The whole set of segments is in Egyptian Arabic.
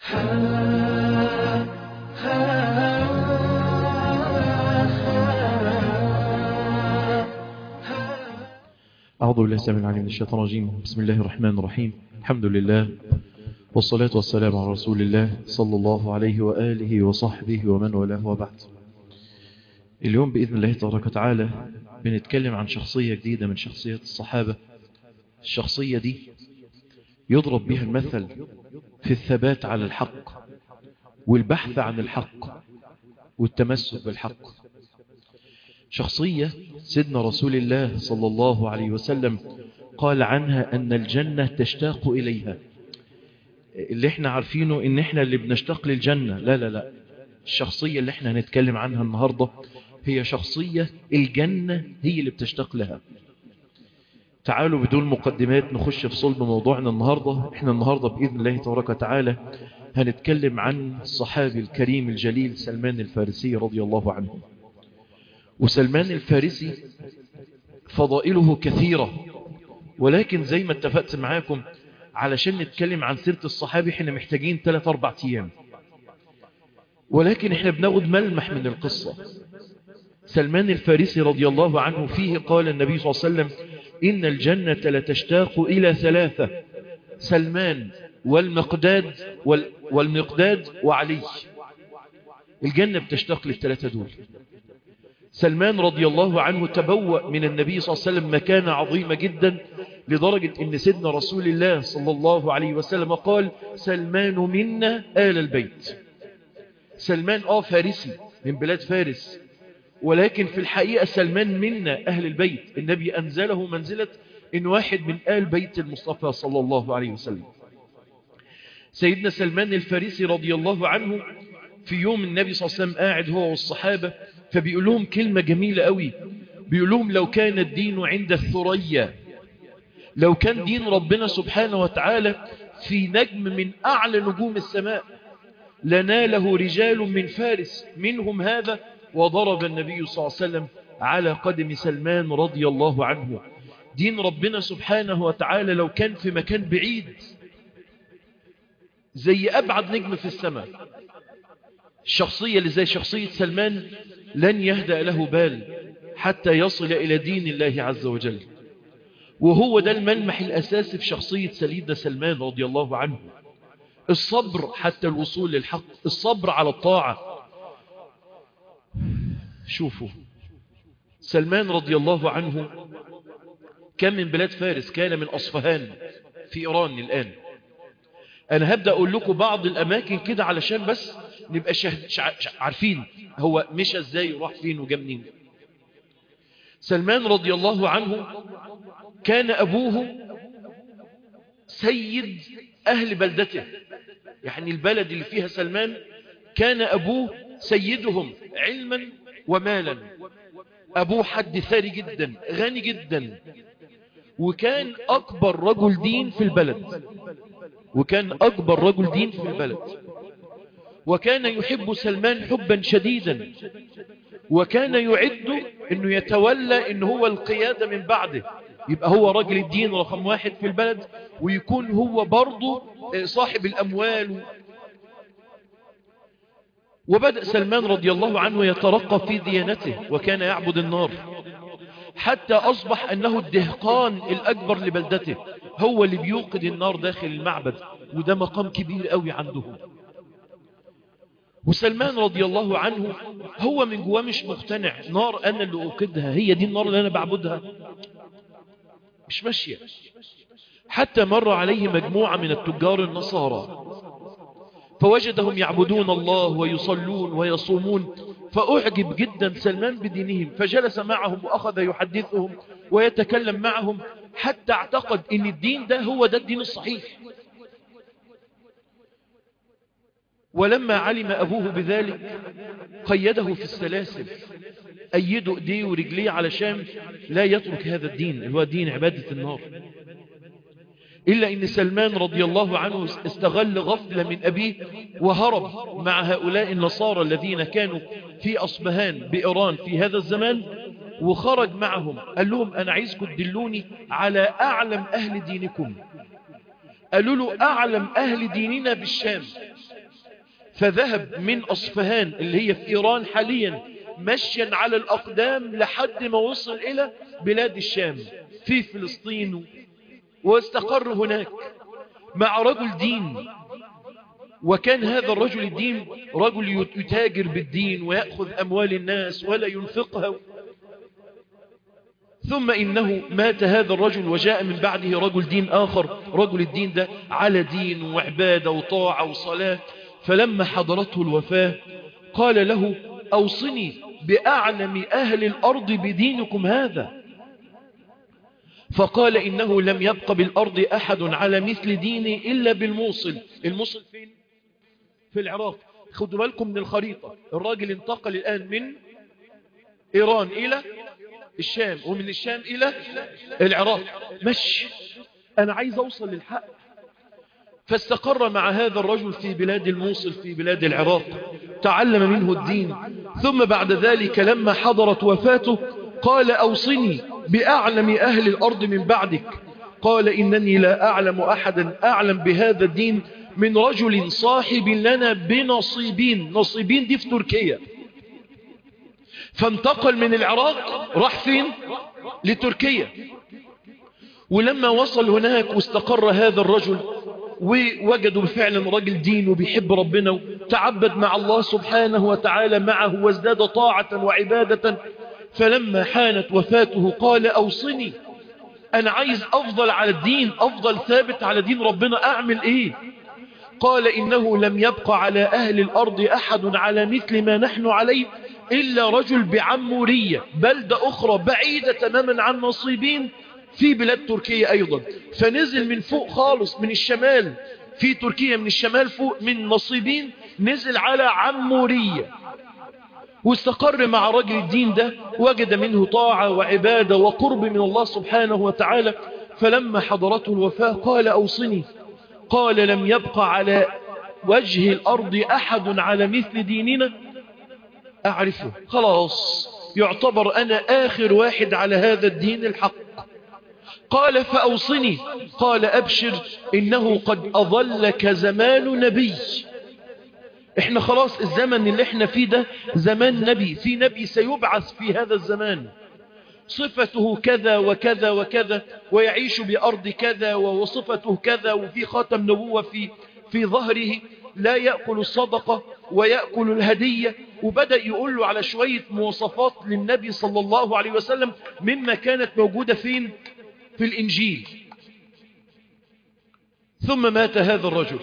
أعوذ بالله السلام العليم من الشيطان الرجيم بسم الله الرحمن الرحيم الحمد لله والصلاة والسلام على رسول الله صلى الله عليه وآله وصحبه ومن والاه وبعد اليوم بإذن الله تبارك وتعالى بنتكلم عن شخصية جديدة من شخصيات الصحابة الشخصية دي يضرب بها المثل في الثبات على الحق والبحث عن الحق والتمسك بالحق شخصية سيدنا رسول الله صلى الله عليه وسلم قال عنها أن الجنة تشتاق إليها اللي احنا عارفينه ان احنا اللي بنشتاق للجنة لا لا لا الشخصية اللي احنا هنتكلم عنها النهاردة هي شخصية الجنة هي اللي بتشتاق لها تعالوا بدون مقدمات نخش في صلب موضوعنا النهاردة احنا النهاردة بإذن الله تبارك وتعالى هنتكلم عن الصحابي الكريم الجليل سلمان الفارسي رضي الله عنه وسلمان الفارسي فضائله كثيرة ولكن زي ما اتفقت معاكم علشان نتكلم عن سيرة الصحابي احنا محتاجين 3-4 ايام ولكن احنا بناخد ملمح من القصة سلمان الفارسي رضي الله عنه فيه قال النبي صلى الله عليه وسلم إن الجنة لتشتاق إلى ثلاثة سلمان والمقداد والمقداد وعلي الجنة بتشتاق للثلاثة دول سلمان رضي الله عنه تبوأ من النبي صلى الله عليه وسلم مكانة عظيمة جدا لدرجة ان سيدنا رسول الله صلى الله عليه وسلم قال سلمان منا آل البيت سلمان آه فارسي من بلاد فارس ولكن في الحقيقة سلمان منا أهل البيت النبي أنزله منزلة إن واحد من آل بيت المصطفى صلى الله عليه وسلم سيدنا سلمان الفارسي رضي الله عنه في يوم النبي صلى الله عليه وسلم قاعد هو والصحابة فبيقول لهم كلمة جميلة قوي بيقول لهم لو كان الدين عند الثريا لو كان دين ربنا سبحانه وتعالى في نجم من أعلى نجوم السماء لناله رجال من فارس منهم هذا وضرب النبي صلى الله عليه وسلم على قدم سلمان رضي الله عنه دين ربنا سبحانه وتعالى لو كان في مكان بعيد زي أبعد نجم في السماء الشخصية اللي زي شخصية سلمان لن يهدأ له بال حتى يصل إلى دين الله عز وجل وهو ده الملمح الأساسي في شخصية سيدنا سلمان رضي الله عنه الصبر حتى الوصول للحق الصبر على الطاعة شوفوا سلمان رضي الله عنه كان من بلاد فارس كان من أصفهان في إيران الآن أنا هبدأ أقول لكم بعض الأماكن كده علشان بس نبقى شهد عارفين هو مشى ازاي وراح فين وجا منين سلمان رضي الله عنه كان أبوه سيد أهل بلدته يعني البلد اللي فيها سلمان كان أبوه سيدهم علما ومالا أبوه حد ثري جدا غني جدا وكان أكبر رجل دين في البلد وكان أكبر رجل دين في البلد وكان يحب سلمان حبا شديدا وكان يعد أنه يتولى أنه هو القيادة من بعده يبقى هو رجل الدين رقم واحد في البلد ويكون هو برضه صاحب الأموال وبدأ سلمان رضي الله عنه يترقى في ديانته وكان يعبد النار حتى أصبح أنه الدهقان الأكبر لبلدته هو اللي بيوقد النار داخل المعبد وده مقام كبير قوي عندهم وسلمان رضي الله عنه هو من جواه مش مقتنع نار أنا اللي أوقدها هي دي النار اللي أنا بعبدها مش ماشية حتى مر عليه مجموعة من التجار النصارى فوجدهم يعبدون الله ويصلون ويصومون فأعجب جدا سلمان بدينهم فجلس معهم وأخذ يحدثهم ويتكلم معهم حتى اعتقد ان الدين ده هو ده الدين الصحيح ولما علم أبوه بذلك قيده في السلاسل أيده ايديه ورجليه علشان لا يترك هذا الدين اللي هو دين عبادة النار إلا أن سلمان رضي الله عنه استغل غفلة من أبيه وهرب مع هؤلاء النصارى الذين كانوا في أصبهان بإيران في هذا الزمان وخرج معهم قال لهم أنا عايزكم تدلوني على أعلم أهل دينكم قالوا له أعلم أهل ديننا بالشام فذهب من أصفهان اللي هي في إيران حاليا مشيا على الأقدام لحد ما وصل إلى بلاد الشام في فلسطين واستقر هناك مع رجل دين وكان هذا الرجل الدين رجل يتاجر بالدين ويأخذ أموال الناس ولا ينفقها ثم إنه مات هذا الرجل وجاء من بعده رجل دين آخر رجل الدين ده على دين وعبادة وطاعة وصلاة فلما حضرته الوفاة قال له أوصني بأعلم أهل الأرض بدينكم هذا فقال إنه لم يبق بالأرض أحد على مثل ديني إلا بالموصل الموصل فين؟ في العراق خدوا بالكم من الخريطة الراجل انتقل الآن من إيران إلى الشام ومن الشام إلى العراق مشي أنا عايز أوصل للحق فاستقر مع هذا الرجل في بلاد الموصل في بلاد العراق تعلم منه الدين ثم بعد ذلك لما حضرت وفاته قال أوصني بأعلم أهل الأرض من بعدك قال إنني لا أعلم أحدا أعلم بهذا الدين من رجل صاحب لنا بنصيبين نصيبين دي في تركيا فانتقل من العراق راح فين لتركيا ولما وصل هناك واستقر هذا الرجل ووجدوا فعلا رجل دين وبيحب ربنا وتعبد مع الله سبحانه وتعالى معه وازداد طاعة وعبادة فلما حانت وفاته قال أوصني أنا عايز أفضل على الدين أفضل ثابت على دين ربنا أعمل إيه قال إنه لم يبق على أهل الأرض أحد على مثل ما نحن عليه إلا رجل بعمورية بلدة أخرى بعيدة تماما عن نصيبين في بلاد تركيا أيضا فنزل من فوق خالص من الشمال في تركيا من الشمال فوق من نصيبين نزل على عمورية واستقر مع رجل الدين ده وجد منه طاعة وعبادة وقرب من الله سبحانه وتعالى فلما حضرته الوفاة قال أوصني قال لم يبق على وجه الأرض أحد على مثل ديننا أعرفه خلاص يعتبر أنا آخر واحد على هذا الدين الحق قال فأوصني قال أبشر إنه قد أظلك زمان نبي احنا خلاص الزمن اللي احنا فيه ده زمان نبي في نبي سيبعث في هذا الزمان صفته كذا وكذا وكذا ويعيش بأرض كذا وصفته كذا وفي خاتم نبوة في, في ظهره لا يأكل الصدقة ويأكل الهدية وبدأ يقول له على شوية مواصفات للنبي صلى الله عليه وسلم مما كانت موجودة فين في الإنجيل ثم مات هذا الرجل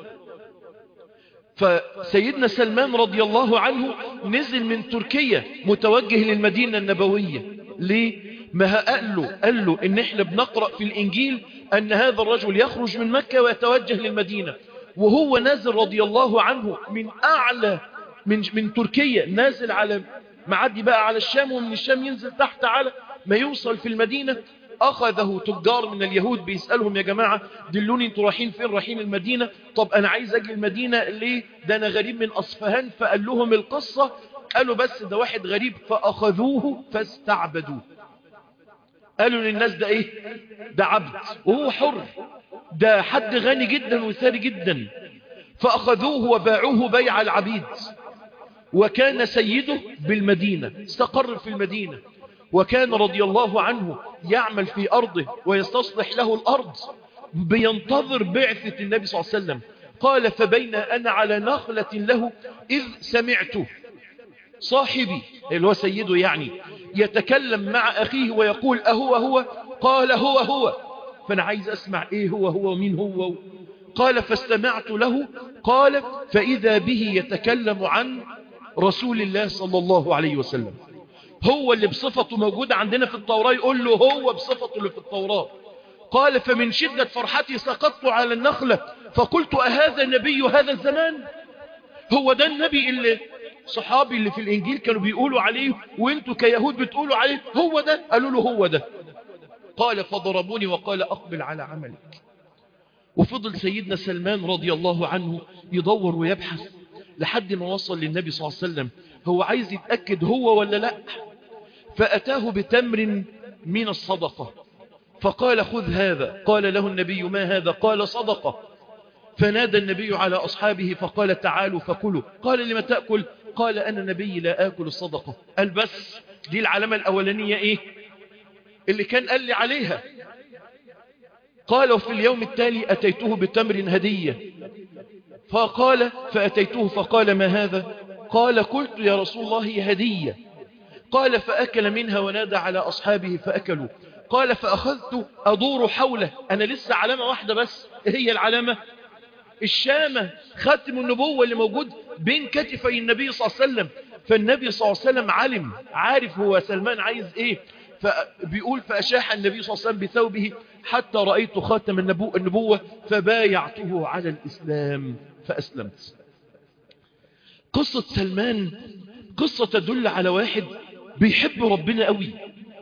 فسيدنا سلمان رضي الله عنه نزل من تركيا متوجه للمدينة النبوية ليه؟ ما قال له قال له ان احنا بنقرأ في الانجيل ان هذا الرجل يخرج من مكة ويتوجه للمدينة وهو نازل رضي الله عنه من اعلى من, من تركيا نازل على معدي بقى على الشام ومن الشام ينزل تحت على ما يوصل في المدينة أخذه تجار من اليهود بيسألهم يا جماعة دلوني انتوا رايحين فين رايحين المدينة طب أنا عايز أجي المدينة ليه ده أنا غريب من أصفهان فقال لهم القصة قالوا بس ده واحد غريب فأخذوه فاستعبدوه قالوا للناس ده ايه ده عبد وهو حر ده حد غني جدا وثري جدا فأخذوه وباعوه بيع العبيد وكان سيده بالمدينة استقر في المدينة وكان رضي الله عنه يعمل في أرضه ويستصلح له الأرض بينتظر بعثة النبي صلى الله عليه وسلم قال فبين أنا على نخلة له إذ سمعته صاحبي اللي هو سيده يعني يتكلم مع أخيه ويقول أهو هو قال هو هو فأنا عايز أسمع إيه هو هو ومين هو قال فاستمعت له قال فإذا به يتكلم عن رسول الله صلى الله عليه وسلم هو اللي بصفته موجودة عندنا في التوراة يقول له هو بصفته اللي في التوراة قال فمن شدة فرحتي سقطت على النخلة فقلت أهذا نبي هذا الزمان هو ده النبي اللي صحابي اللي في الإنجيل كانوا بيقولوا عليه وانتوا كيهود بتقولوا عليه هو ده قالوا له هو ده قال فضربوني وقال أقبل على عملك وفضل سيدنا سلمان رضي الله عنه يدور ويبحث لحد ما وصل للنبي صلى الله عليه وسلم هو عايز يتأكد هو ولا لا فأتاه بتمر من الصدقة فقال خذ هذا قال له النبي ما هذا قال صدقة فنادى النبي على أصحابه فقال تعالوا فكلوا قال لما تأكل قال أنا نبي لا آكل الصدقة قال بس دي العلامة الأولانية إيه اللي كان قال لي عليها قال وفي اليوم التالي أتيته بتمر هدية فقال فأتيته فقال ما هذا قال قلت يا رسول الله هدية قال فأكل منها ونادى على أصحابه فأكلوا قال فأخذت أدور حوله أنا لسه علامة واحدة بس هي العلامة الشامة ختم النبوة اللي موجود بين كتفي النبي صلى الله عليه وسلم فالنبي صلى الله عليه وسلم علم عارف هو سلمان عايز ايه فبيقول فأشاح النبي صلى الله عليه وسلم بثوبه حتى رأيت خاتم النبو النبوة فبايعته على الإسلام فأسلمت قصة سلمان قصة تدل على واحد بيحب ربنا قوي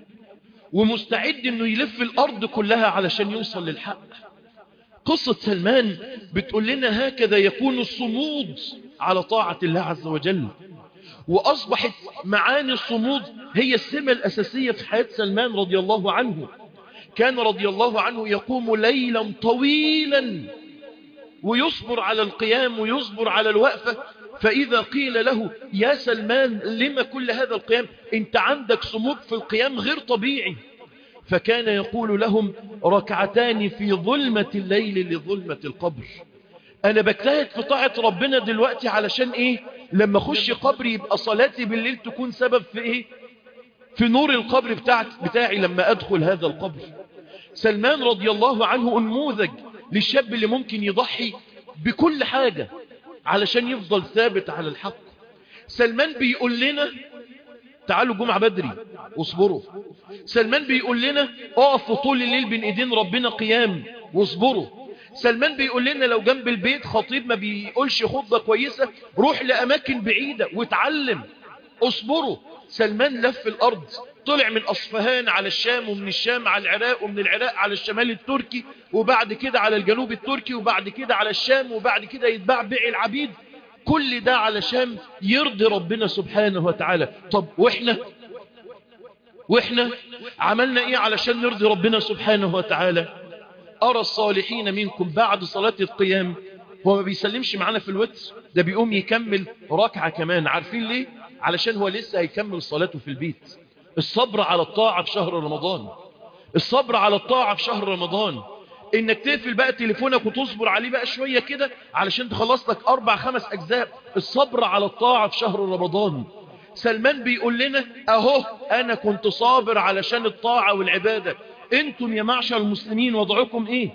ومستعد انه يلف الارض كلها علشان يوصل للحق قصة سلمان بتقول لنا هكذا يكون الصمود على طاعة الله عز وجل وأصبحت معاني الصمود هي السمة الأساسية في حياة سلمان رضي الله عنه كان رضي الله عنه يقوم ليلا طويلا ويصبر على القيام ويصبر على الوقفة فإذا قيل له يا سلمان لما كل هذا القيام انت عندك صمود في القيام غير طبيعي فكان يقول لهم ركعتان في ظلمة الليل لظلمة القبر أنا بجتهد في طاعة ربنا دلوقتي علشان إيه لما أخش قبري يبقى صلاتي بالليل تكون سبب في إيه في نور القبر بتاعت بتاعي لما أدخل هذا القبر سلمان رضي الله عنه انموذج للشاب اللي ممكن يضحي بكل حاجة علشان يفضل ثابت على الحق سلمان بيقول لنا تعالوا جمعة بدري واصبروا سلمان بيقول لنا اقفوا طول الليل بين ايدين ربنا قيام واصبروا سلمان بيقول لنا لو جنب البيت خطيب ما بيقولش خطبة كويسة روح لأماكن بعيدة واتعلم اصبروا سلمان لف الأرض طلع من أصفهان على الشام ومن الشام على العراق ومن العراق على الشمال التركي وبعد كده على الجنوب التركي وبعد كده على الشام وبعد كده يتباع بيع العبيد كل ده علشان يرضي ربنا سبحانه وتعالى طب واحنا واحنا عملنا ايه علشان نرضي ربنا سبحانه وتعالى ارى الصالحين منكم بعد صلاة القيام هو ما بيسلمش معانا في الوتر ده بيقوم يكمل ركعة كمان عارفين ليه علشان هو لسه هيكمل صلاته في البيت الصبر على الطاعة في شهر رمضان الصبر على الطاعة في شهر رمضان انك تقفل بقى تليفونك وتصبر عليه بقى شوية كده علشان تخلص لك اربع خمس اجزاء الصبر على الطاعة في شهر رمضان سلمان بيقول لنا اهو انا كنت صابر علشان الطاعة والعبادة انتم يا معشر المسلمين وضعكم ايه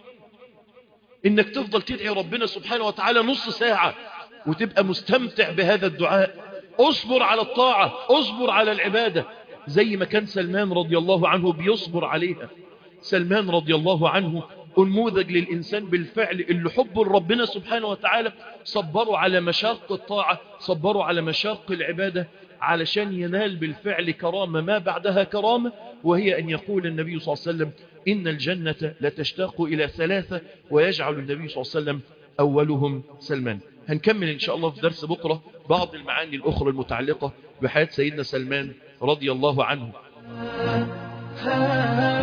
انك تفضل تدعي ربنا سبحانه وتعالى نص ساعة وتبقى مستمتع بهذا الدعاء اصبر على الطاعة اصبر على العبادة زي ما كان سلمان رضي الله عنه بيصبر عليها سلمان رضي الله عنه انموذج للإنسان بالفعل اللي حب ربنا سبحانه وتعالى صبروا على مشاق الطاعة صبروا على مشاق العبادة علشان ينال بالفعل كرامة ما بعدها كرامة وهي أن يقول النبي صلى الله عليه وسلم إن الجنة لتشتاق إلى ثلاثة ويجعل النبي صلى الله عليه وسلم أولهم سلمان هنكمل إن شاء الله في درس بكرة بعض المعاني الأخرى المتعلقة بحياة سيدنا سلمان رضي الله عنه